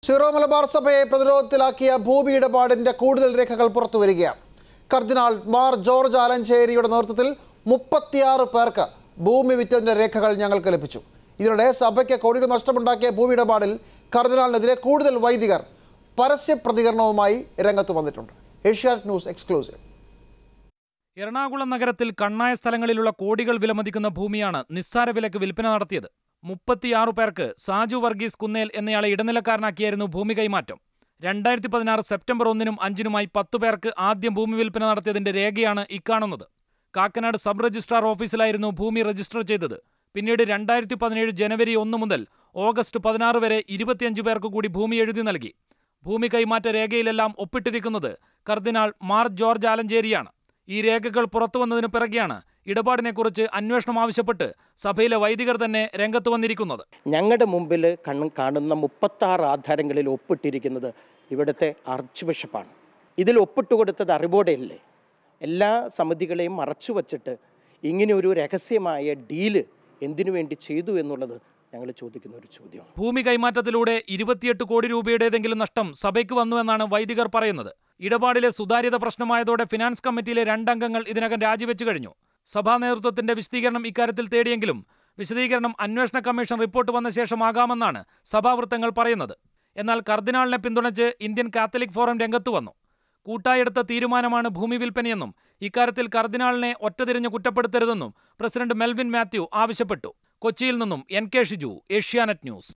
zero Malabar സഭയെ പ്രതിരോധത്തിലാക്കിയ ഭൂമി ഇടപാടിന്റെ കൂടുതൽ രേഖകൾ പുറത്തുവരികയാണ് കർദിനാൾ മാർ ജോർജ് ആലഞ്ചേരിയുടെ നേതൃത്വത്തിൽ മുപ്പത്തിയാറ് പേർക്ക് ഭൂമി വിറ്റതിന്റെ രേഖകൾ ഞങ്ങൾക്ക് ലഭിച്ചു ഇതിനിടെ സഭയ്ക്ക് കോടികൾ നഷ്ടമുണ്ടാക്കിയ ഭൂമി ഇടപാടിൽ കർദിനാളിനെതിരെ കൂടുതൽ വൈദികർ പരസ്യ പ്രതികരണവുമായി രംഗത്ത് വന്നിട്ടുണ്ട് ഏഷ്യാനെറ്റ് ന്യൂസ് എക്സ്ക്ലൂസീവ് എറണാകുളം നഗരത്തിൽ കണ്ണായ സ്ഥലങ്ങളിലുള്ള കോടികൾ വിലമതിക്കുന്ന ഭൂമിയാണ് നിസ്സാര വിലക്ക് വിൽപ്പന നടത്തിയത് മുപ്പത്തിയാറു പേർക്ക് സാജു വർഗീസ് കുന്നേൽ എന്നയാളെ ഇടനിലക്കാരനാക്കിയായിരുന്നു ഭൂമി കൈമാറ്റം രണ്ടായിരത്തി പതിനാറ് സെപ്റ്റംബർ ഒന്നിനും അഞ്ചിനുമായി പത്തു പേർക്ക് ആദ്യം ഭൂമി വിൽപ്പന നടത്തിയതിന്റെ രേഖയാണ് ഇക്കാണുന്നത് കാക്കനാട് സബ് രജിസ്ട്രാർ ഓഫീസിലായിരുന്നു ഭൂമി രജിസ്റ്റർ ചെയ്തത് പിന്നീട് രണ്ടായിരത്തി പതിനേഴ് ജനുവരി ഒന്ന് മുതൽ ഓഗസ്റ്റ് പതിനാറ് വരെ ഇരുപത്തിയഞ്ച് പേർക്ക് കൂടി ഭൂമി എഴുതി നൽകി ഭൂമി കൈമാറ്റ രേഖയിലെല്ലാം ഒപ്പിട്ടിരിക്കുന്നത് കർദിനാൾ മാർ ജോർജ് ആലഞ്ചേരിയാണ് ഈ രേഖകൾ പുറത്തുവന്നതിനു പിറകെയാണ് ഇടപാടിനെക്കുറിച്ച് അന്വേഷണം ആവശ്യപ്പെട്ട് സഭയിലെ വൈദികർ തന്നെ രംഗത്ത് വന്നിരിക്കുന്നത് ഞങ്ങളുടെ മുമ്പിൽ കണ്ണ് കാണുന്ന മുപ്പത്താറ് ആധാരങ്ങളിൽ ഒപ്പിട്ടിരിക്കുന്നത് ഇവിടുത്തെ ആർച്ച് ബിഷപ്പാണ് ഇതിൽ ഒപ്പിട്ട് കൊടുത്തത് അറിവോടെയല്ലേ എല്ലാ സമിതികളെയും മറച്ചു വച്ചിട്ട് ഇങ്ങനെ ഒരു രഹസ്യമായ ഡീല് എന്തിനു വേണ്ടി ചെയ്തു എന്നുള്ളത് ഞങ്ങൾ ചോദിക്കുന്ന ഒരു ചോദ്യമാണ് ഭൂമി കൈമാറ്റത്തിലൂടെ ഇരുപത്തിയെട്ട് കോടി രൂപയുടേതെങ്കിലും നഷ്ടം സഭയ്ക്ക് വന്നുവെന്നാണ് വൈദികർ പറയുന്നത് ഇടപാടിലെ സുതാര്യത പ്രശ്നമായതോടെ ഫിനാൻസ് കമ്മിറ്റിയിലെ രണ്ടംഗങ്ങൾ ഇതിനകം രാജിവെച്ചു കഴിഞ്ഞു സഭാ നേതൃത്വത്തിന്റെ വിശദീകരണം ഇക്കാര്യത്തിൽ തേടിയെങ്കിലും വിശദീകരണം അന്വേഷണ കമ്മീഷൻ റിപ്പോർട്ട് വന്ന ശേഷമാകാമെന്നാണ് സഭാവൃത്തങ്ങൾ പറയുന്നത് എന്നാൽ കർദിനാളിനെ പിന്തുണച്ച് ഇന്ത്യൻ കാത്തലിക് ഫോറം രംഗത്തു വന്നു കൂട്ടായെടുത്ത തീരുമാനമാണ് ഭൂമി വിൽപ്പനയെന്നും ഇക്കാര്യത്തിൽ കർദിനാളിനെ ഒറ്റതിരിഞ്ഞ് കുറ്റപ്പെടുത്തരുതെന്നും പ്രസിഡന്റ് മെൽവിൻ മാത്യു ആവശ്യപ്പെട്ടു കൊച്ചിയിൽ നിന്നും N K Shiju Asianet news